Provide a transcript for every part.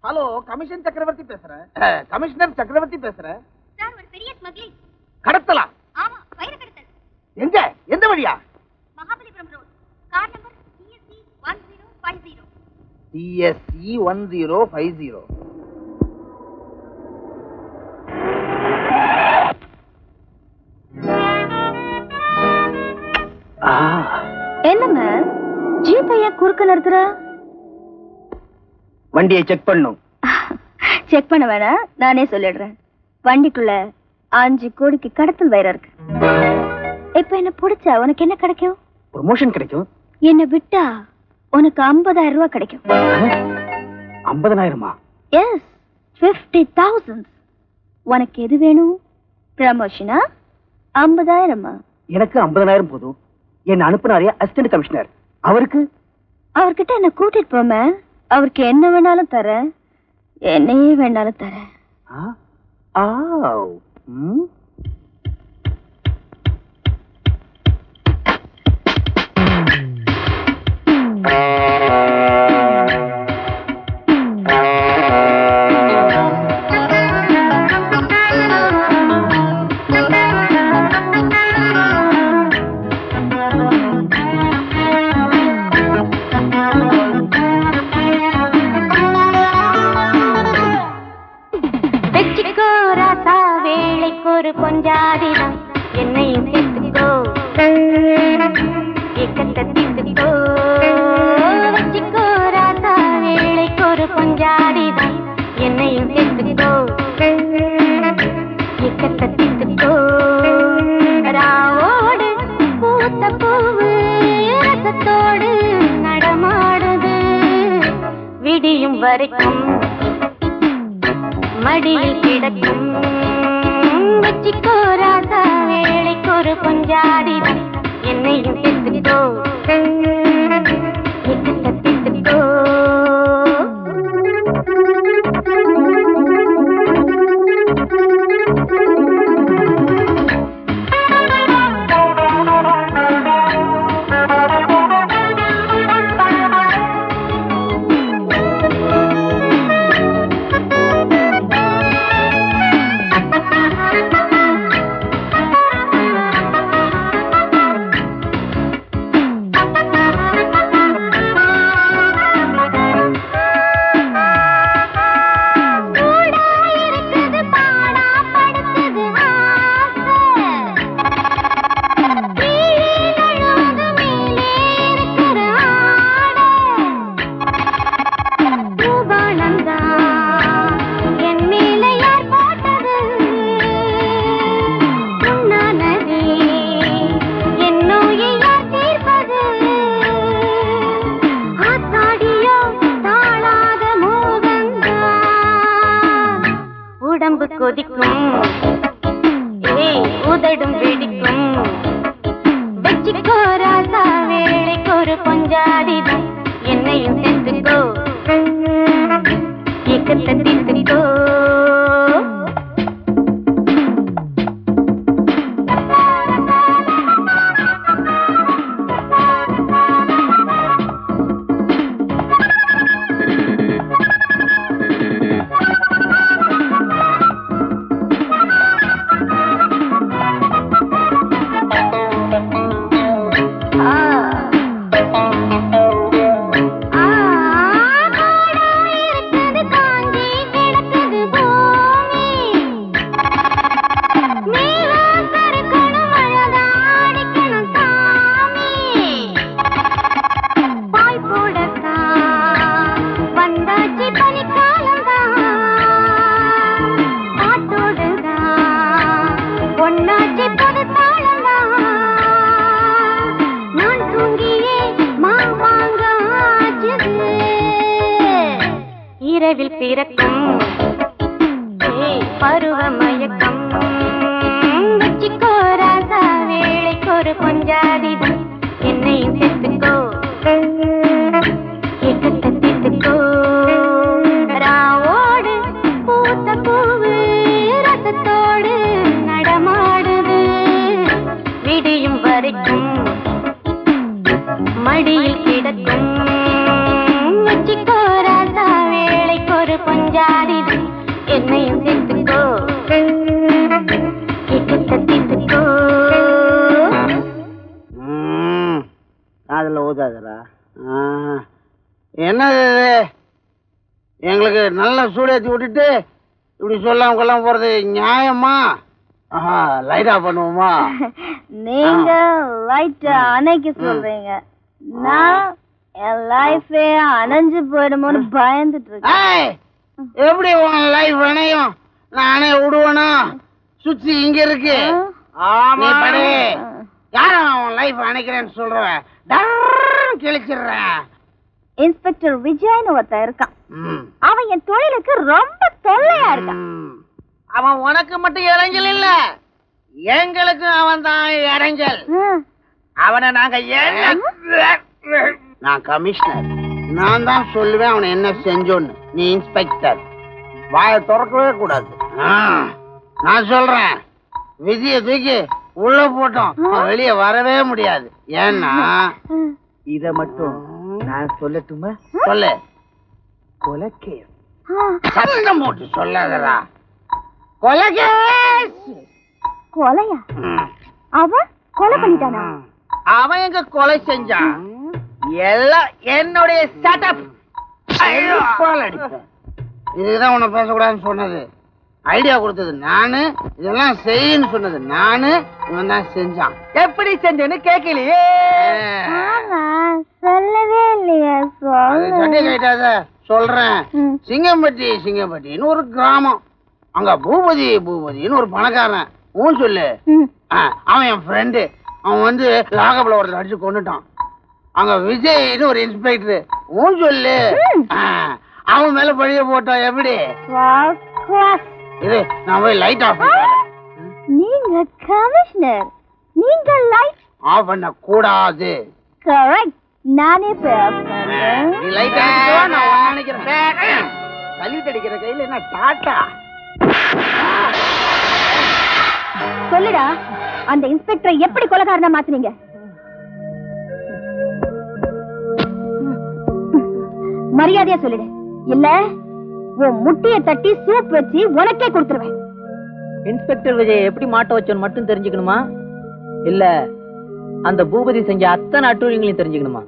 Hello commission சக்கரவர்த்தி பேசுறேன் அஹ், commissioner சக்கரவர்த்தி பேசுறேன் சார் ஒரு பெரிய ஸ்மக்லிங் கடத்தலாம் ஆமா வைர கடத்தல் எங்க எந்த வழியா Mahabalipuram road car number TSC one zero five zero TSC one zero five zero என்னங்க ஜீப்பையா குறுக்க நிறுத்துற வண்டியை செக் பண்ணும் செக் பண்ண வேணாம் நானே சொல்லிடுறேன் வண்டிக்குள்ள அஞ்சு கோடிக்கு கடத்தல் வைரம் இருக்கு இப்ப என்ன பிடிச்சா உனக்கு என்ன கிடைக்கும் ப்ரொமோஷன் கிடைக்கும் என்ன விட்டா உனக்கு ஐம்பதாயிரம் ரூபாய் கிடைக்கும் ஐம்பதனாயிரமா எஸ் ஃபிஃப்டி தௌசண்ட் உனக்கு எது வேணும் ப்ரமோஷனா ஐம்பதாயிரமா எனக்கு ஐம்பதனாயிரம் போதும் என்ன அனுப்புனாரே அசிஸ்டன்ட் கமிஷனர் அவருக்கு அவர்கிட்ட என்ன கூட்டிட்டு போமே அவருக்கு என்ன வேணாலும் தரேன் என்னையே வேணாலும் தரேன் ஆ? ஆவ். ம். வெச்சிக்கோ ராசா வேலைக்கு ஒரு கொஞ்சாதிதான் என்னையும் சேர்த்துக்கோ ஏக்கத்தை தீர்த்துக்கோ வெச்சிக்கோ ராசா வேலைக்கு ஒரு கொஞ்சாதிதான் என்னையும் சேர்த்துக்கோ ஏக்கத்தை தீர்த்துக்கோ ராவோடு பூத்த பூவு ரசத்தோடு நடமாடுது விடியும் வரைக்கும் மடியில் கிடக்கும் வச்சிக்கோ ராசா வேலைக்கு ஒரு கொஞ்சாடிதான் என்னையும் சேர்த்துக்கோ எக்கத்தை தீர்த்துக்கோ சூடா இருக்குது பாடா படுத்துது ஆசை கீழே நழுவுது மேலே இருக்கிற ஆடை பூபானந்தா என் மேல யார் போட்டது உண்ணானதே என் நோயை யார் தீர்ப்பது ஆத்தாடியோ தாழாத மோகந்தான் உடம்பு கொதிக்கும் ஏய் உதடும் வெடிக்கும் வச்சிக்கோ ராசா வேலைக்கு ஒரு கொஞ்சாதிதான் என்னையும் சேர்த்துக்கோ ஏக்கத்தை தீர்த்துக்கோ ஆ ஆ காடா இருக்குது காஞ்சி கிடக்குது பூமி மேகம் கருக்கணும் மழைதான் அடிக்கணும் சாமி பாய் போடத்தான் வந்தாச்சு பனிக்காலம்தான் பாட்டோடுதான் ஒன்னாச்சு புது தாளம்தான் நான் தூங்கியே மாவாங்க ஆச்சுது இரவில் பிறக்கும் ஏய், பருவ மயக்கம் வச்சிக்கோ ராசா வேலைக்கு ஒரு கொஞ்சாதிதான் என்னையும் சேர்த்துக்கோ ஏக்கத்தை தீர்த்துக்கோ ராவோடு பூத்த பூவு ரசத்தோடு நடமாடுது விடியும் வரைக்கும் மடியில் கிடக்கும் வச்சிக்கோ ராசா வேலைக்கு ஒரு பொன் மேல ஊதாதரா என்னது இது எங்களுக்கு நல்ல சூடேத்தி விட்டுட்டு இப்படி சொல்லாம கொள்ளாம போறது நியாயமா ஆஹா லைட்டா பண்ணுவோமா நீங்க லைட் அணைக்க சொல்றீங்க நான் என் லைஃபே அணைஞ்சு போயிடுமோன்னு பயந்துட்டு இருக்கேன் ஏய், எப்படி உன் லைஃப் அணையும் நானே விடுவேனா சுத்தி இங்க இருக்கு நீ படு யார உன் லைஃப் அணைக்கிறேன்னு சொல்றவன் டர்ன்னு கிழிச்சிடுறேன் இன்ஸ்பெக்டர் விஜய்னு ஒருத்தன் இருக்கான் ம். அவன் என் தொழிலுக்கு ரொம்ப தொல்லையா இருக்கான் ம். அவன் உனக்கு மட்டும் இடைஞ்சல் இல்ல எங்களுக்கும் அவன் தான் இடைஞ்சல் ம். அவனை நாங்க என்ன நான் கமிஷனர் நான் தான் சொல்லுவேன் அவனை என்ன செஞ்சோன்னு நீ இன்ஸ்பெக்டர் வாயை திறக்கவே கூடாது ஆ, நான் சொல்றேன் விதிய தூக்கி உள்ள போட்டோம் அவன் வெளியே வரவே முடியாது ஏன்னா இத மட்டும் நான் சொல்லட்டுமா சொல்லு கொலக்கே சத்தம் போட்டு சொல்லாதடா கொலைகேஸ் கொலையா அவன் கொலை பண்ணிட்டானா அவன் எங்க கொலை செஞ்சான் எல்லாம் என்னுடைய செட்டப் இதுதான் உன்னை பேசக்கூடாதுன்னு சொன்னது ஐடியா கொடுத்தது நானு இதெல்லாம் செய்யுன்னு சொன்னது நானு இவன் தான் செஞ்சான் எப்படி செஞ்சேன்னு கேட்கலையே ஆமா சொல்லவே இல்லையா அது சட்டை சொல்லு கைட்டாத சொல்றேன் ம். சிங்கம்பட்டி சிங்கம்பட்டின்னு ஒரு கிராமம் அங்க பூபதி பூபதின்னு ஒரு பணக்காரன் ஊன் சொல்லு ம். ஆ, அவன் என் ஃப்ரெண்டு அவன் வந்து லாகப்ல ஒருத்தர் அடிச்சு கொண்டுட்டான் அங்க விஜய்னு ஒரு இன்ஸ்பெக்டர் ஊன் சொல்லு ஆ, அவன் மேல பழிய போட்டான் எப்படி வாக்குவாஸ். இது நான் போய் லைட் ஆஃப் நீங்க கமிஷனர் நீங்க லைட் ஆஃப் பண்ண கூடாது கரெக்ட் நானே போய் off பண்றேன். நீ லைட் அடிச்சுக்கோ நான் உன்னை நினைக்கிறேன் சல்யூட் அடிக்கிற கையில என்ன டாட்டா சொல்லுடா அந்த இன்ஸ்பெக்டரை எப்படி கொலைகாரனா மாத்துனீங்க மரியாதையா சொல்லிடு இல்ல உன் முட்டிய தட்டி சூப் வச்சு உனக்கே கொடுத்துருவேன் இன்ஸ்பெக்டர் விஜய் எப்படி மாட்ட வச்சோன்னு மட்டும் தெரிஞ்சுக்கணுமா இல்ல அந்த பூபதி செஞ்ச அத்தனை அட்டூழியங்களையும் தெரிஞ்சுக்கணுமா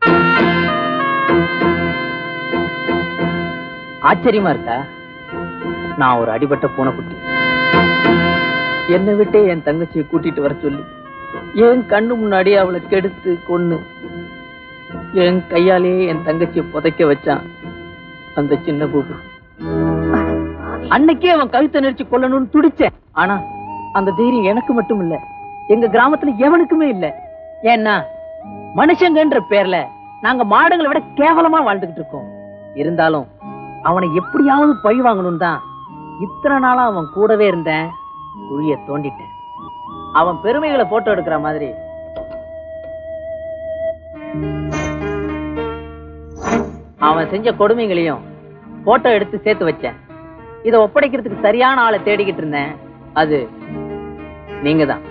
ஆச்சரியமா இருக்கா நான் ஒரு அடிபட்ட பூனைக்குட்டி என்னை விட்டே என் தங்கச்சியை கூட்டிட்டு வர சொல்லி என் கண்ணு முன்னாடி அவளை கெடுத்து கொன்னு என் கையாலேயே என் தங்கச்சியை புதைக்க வச்சான் அந்த சின்ன பூபதி அன்னைக்கே அவன் கழுத்தை நெரிச்சு கொல்லணும்னு துடிச்சேன் ஆனா அந்த தைரியம் எனக்கு மட்டும் இல்ல எங்க கிராமத்துல எவனுக்குமே இல்ல ஏன்னா மனுஷங்கன்ற பேர்ல நாங்க மாடுகளை விட கேவலமா வாழ்ந்துகிட்டு இருக்கோம் இருந்தாலும் அவனை எப்படியாவது பழி வாங்கணும் தான் இத்தனை நாளா அவன் கூடவே இருந்தேன் குழிய தோண்டிட்டேன் அவன் பெருமைகளை போட்டோ எடுக்கிற மாதிரி அவன் செஞ்ச கொடுமைகளையும் போட்டோ எடுத்து சேர்த்து வச்சேன் இத ஒப்படைக்கிறதுக்கு சரியான ஆளை தேடிக்கிட்டு இருந்தேன் அது நீங்க தான்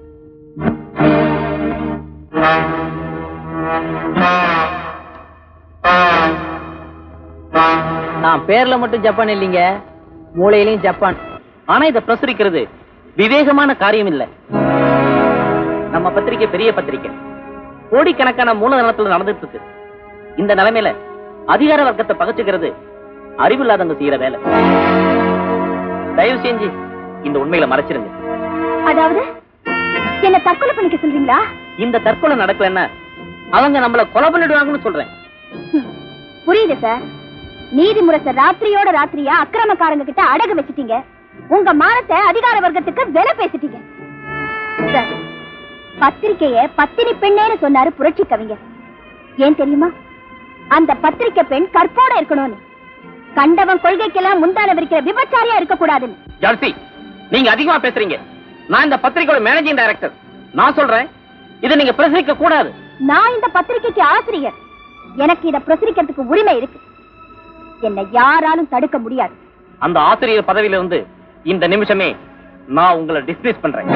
நான் பேர்ல மட்டும் ஜப்பான் இல்லைங்க மூளையிலையும் ஜப்பான் ஆனா இத பிரசுரிக்கிறது விவேகமான காரியம் இல்ல நம்ம பத்திரிக்கை பெரிய பத்திரிக்கை கோடிக்கணக்கான மூலதனத்துல நடந்துட்டு இருக்கு இந்த நிலைமையில அதிகார வர்க்கத்தை பகச்சுக்கிறது அறிவில்லாதவங்க செய்யற வேலை தயவு செஞ்சு இந்த உண்மையில மறைச்சிருங்க அதாவது என்ன தற்கொலை பண்ணிக்க சொல்றீங்களா இந்த தற்கொலை நடக்கலன்னா அவங்க நம்மள கொலை பண்ணிடுவாங்கன்னு சொல்றேன் ஹம், புரியுது சார் நீதிமுரச ராத்திரியோட ராத்திரியா அக்கிரமக்காரங்க கிட்ட அடகு வச்சிட்டீங்க உங்க மானத்தை அதிகார வர்க்கத்துக்கு விலை பேசிட்டீங்க சார் பத்திரிக்கைய பத்தினி பெண்ணேன்னு சொன்னாரு புரட்சி கவிஞர் ஏன் தெரியுமா அந்த பத்திரிக்கை பெண் கற்போட இருக்கணும்னு கண்டவன் கொள்கைக்கெல்லாம் முந்தான விரிக்கிற விபச்சாரியா இருக்க கூடாதுன்னு ஜான்சி நீங்க அதிகமா பேசுறீங்க நான் இந்த பத்திரிக்கையோட மேனேஜிங் டைரக்டர் நான் சொல்றேன் இதை நீங்க பிரசுரிக்க கூடாது நான் இந்த பத்திரிக்கைக்கு ஆசிரியர் எனக்கு இத பிரசுரிக்கிறதுக்கு உரிமை இருக்கு என்னை யாராலும் தடுக்க முடியாது அந்த ஆசிரியர் பதவியில இருந்து இந்த நிமிஷமே நான் உங்களை டிஸ்மிஸ் பண்றேன்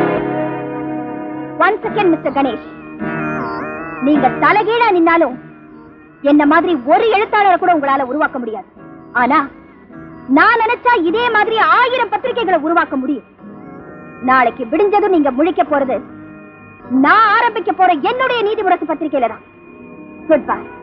ஒன் செகண்ட் மிஸ்டர் கணேஷ் நீங்க தலைகீழா நின்னாலும் என்ன மாதிரி ஒரு எழுத்தாளரை கூட உங்களால உருவாக்க முடியாது ஆனா நான் நினைச்சா இதே மாதிரி ஆயிரம் பத்திரிகைகளை உருவாக்க முடியும் நாளைக்கு விடிஞ்சதும் நீங்க முழிக்க போறது நான் ஆரம்பிக்க போற என்னுடைய நீதிமுரசு பத்திரிகையில தான் குட் பை